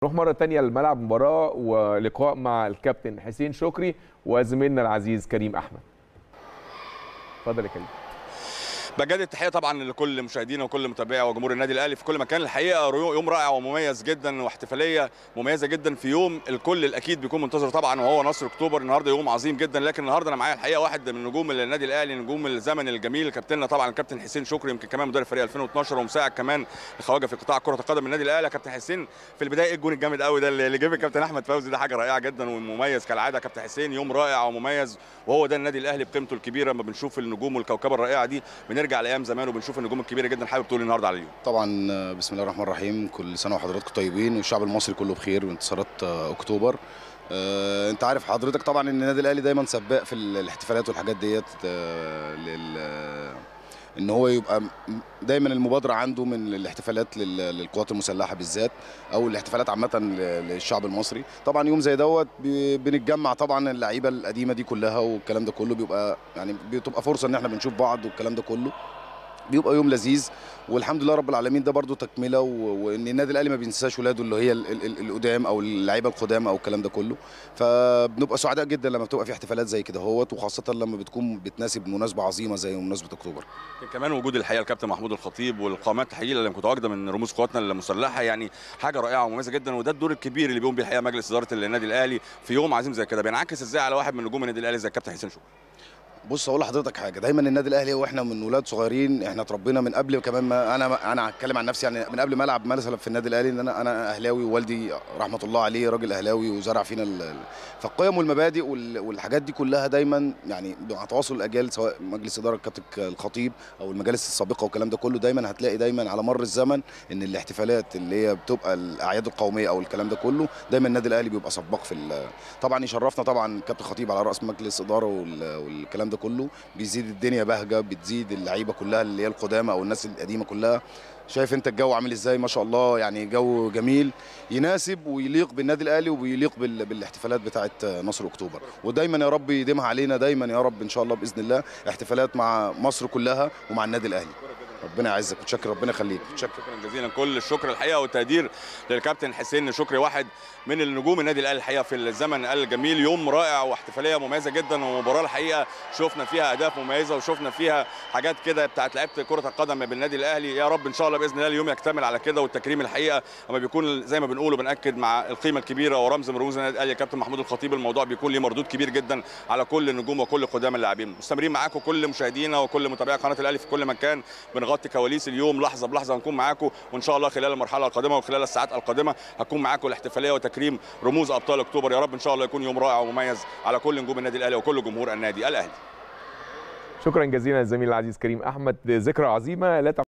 نروح مرة تانية لملعب مباراة ولقاء مع الكابتن حسين شكري وزميلنا العزيز كريم أحمد اتفضل يا كريم بجد التحيه طبعا لكل مشاهدينا وكل متابعي وجمهور النادي الاهلي في كل مكان الحقيقه يوم رائع ومميز جدا واحتفاليه مميزه جدا في يوم الكل الاكيد بيكون منتظر طبعا وهو نصر اكتوبر النهارده يوم عظيم جدا لكن النهارده انا معايا الحقيقه واحد من نجوم النادي الاهلي نجوم الزمن الجميل كابتننا طبعا الكابتن حسين شكري يمكن كمان مدرب فريق 2012 ومساعد كمان الخواجه في قطاع كره القدم النادي الاهلي كابتن حسين في البدايه ايه الجون الجامد قوي ده اللي جاب الكابتن احمد فوزي ده حاجه رائعه جدا ومميز كالعاده كابتن حسين يوم رائع ومميز وهو ده النادي الاهلي بقيمته الكبيره لما بنشوف النجوم والكوكبه الرائعه دي بنرجع لايام زمان وبنشوف النجوم الكبيره جدا حابب تقول النهارده على اليوم طبعا بسم الله الرحمن الرحيم كل سنه وحضراتكم طيبين والشعب المصري كله بخير بانتصارات اكتوبر آه، انت عارف حضرتك طبعا ان النادي الاهلي دايما سباق في الاحتفالات والحاجات ديت آه، لل ان هو يبقى دايما المبادره عنده من الاحتفالات للقوات المسلحه بالذات او الاحتفالات عامه للشعب المصري طبعا يوم زي دوت بنتجمع طبعا اللعيبه القديمه دي كلها والكلام ده كله بيبقى يعني بتبقى فرصه ان احنا بنشوف بعض والكلام ده كله بيبقى يوم لذيذ والحمد لله رب العالمين ده برده تكمله وان النادي الاهلي ما بينساش ولاده اللي هي القدام او اللعيبه القدام او الكلام ده كله فبنبقى سعداء جدا لما بتبقى في احتفالات زي كده اهوت وخاصه لما بتكون بتناسب مناسبه عظيمه زي مناسبه اكتوبر كمان وجود الحقيقه الكابتن محمود الخطيب والقامات الحقيقيه اللي متواجده من رموز قواتنا المسلحه يعني حاجه رائعه ومميزه جدا وده الدور الكبير اللي بيقوم بيه الحقيقه مجلس اداره النادي الاهلي في يوم عظيم زي كده بينعكس ازاي على واحد من نجوم النادي الاهلي زي الكابتن حسين شكري بص اقول لحضرتك حاجه دايما النادي الاهلي واحنا من ولاد صغيرين احنا اتربينا من قبل كمان ما انا انا هتكلم عن نفسي يعني من قبل ما العب مثلا في النادي الاهلي ان انا انا اهلاوي ووالدي رحمه الله عليه راجل اهلاوي وزرع فينا ال... فالقيم والمبادئ والحاجات دي كلها دايما يعني مع تواصل الاجيال سواء مجلس اداره الكابتن الخطيب او المجالس السابقه والكلام ده كله دايما هتلاقي دايما على مر الزمن ان الاحتفالات اللي هي بتبقى الاعياد القوميه او الكلام ده كله دايما النادي الاهلي بيبقى سباق في طبعا يشرفنا طبعا الكابتن خطيب على راس مجلس اداره والكلام ده كله بتزيد الدنيا بهجه بتزيد اللعيبه كلها اللي هي القدامى او الناس القديمه كلها شايف انت الجو عامل ازاي ما شاء الله يعني جو جميل يناسب ويليق بالنادي الاهلي ويليق بالاحتفالات بتاعه نصر اكتوبر ودايما يا رب يديمها علينا دايما يا رب ان شاء الله باذن الله احتفالات مع مصر كلها ومع النادي الاهلي ربنا يعزك وتشكر ربنا يخليك شكرا جزيلا كل الشكر الحقيقه والتقدير للكابتن حسين شكري واحد من النجوم النادي الاهلي الحقيقه في الزمن الجميل يوم رائع واحتفاليه مميزه جدا ومباراه الحقيقه شفنا فيها اهداف مميزه وشفنا فيها حاجات كده بتاعت لعيبه كره القدم بالنادي الاهلي يا رب ان شاء الله باذن الله اليوم يكتمل على كده والتكريم الحقيقه اما بيكون زي ما بنقول وبناكد مع القيمه الكبيره ورمز من رموز النادي الاهلي كابتن محمود الخطيب الموضوع بيكون ليه مردود كبير جدا على كل النجوم وكل قدام اللاعبين مستمرين معاكم كل مشاهدينا وكل متابعي قناه الاهلي في كل مكان بنغطي كواليس اليوم لحظه بلحظه هنكون معاكم وان شاء الله خلال المرحله القادمه وخلال الساعات القادمه هكون معاكم الاحتفاليه وتكريم رموز ابطال اكتوبر يا رب ان شاء الله يكون يوم رائع ومميز على كل نجوم النادي الاهلي وكل جمهور النادي الاهلي شكرا جزيلا للزميل العزيز كريم احمد ذكرى عظيمه لا